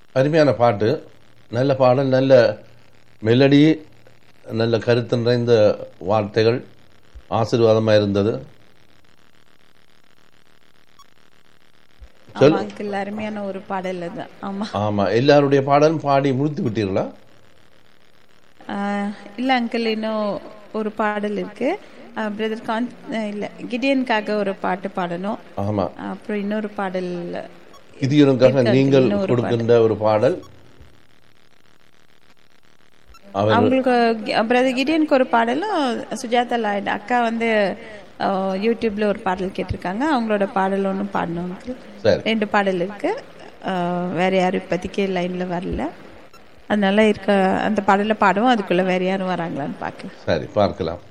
அருமையான பாட்டு நல்ல பாடல் நல்ல மெலடி நல்ல கருத்து நிறைந்த வார்த்தைகள் ஆசீர்வாதமாக இருந்தது சொல் ஆமா அங்கிள் அருமையான ஒரு பாடல் அது ஆமா ஆமா எல்லாருடைய பாடலும் பாடி முடித்து விட்டீர்களா ஆஹ் இல்ல அங்கிள் இன்னும் ஒரு பாடல் இருக்கு பிரதர் கான் ஆஹ் இல்ல கிடியனுக்காக ஒரு பாட்டு பாடணும் ஆமா அப்புறம் இன்னொரு பாடல் கிதியோனுக்காக இருக்கு, நீங்கள் இன்னொரு கொடுக்கின்ற ஒரு பாடல் அவர் அவங்களுக்கு பிரதர் கிடியனுக்கு ஒரு பாடலும் சுஜாதா லாய்டு அக்கா வந்து ஆஹ், யூடியூப்ல ஒரு பாடல் கேட்டிருக்காங்க அவங்களோட பாடல் ஒன்றும் பாடணும் uncle. சரி ரெண்டு பாடல் இருக்கு ஆஹ், வேற யாரும் இப்போதைக்கு லைன்ல வரல அதனால இருக்க அந்த பாடலை பாடுவோம் அதுக்குள்ள வேற யாரும் வராங்களான்னு பார்க்கலாம் சரி பார்க்கலாம்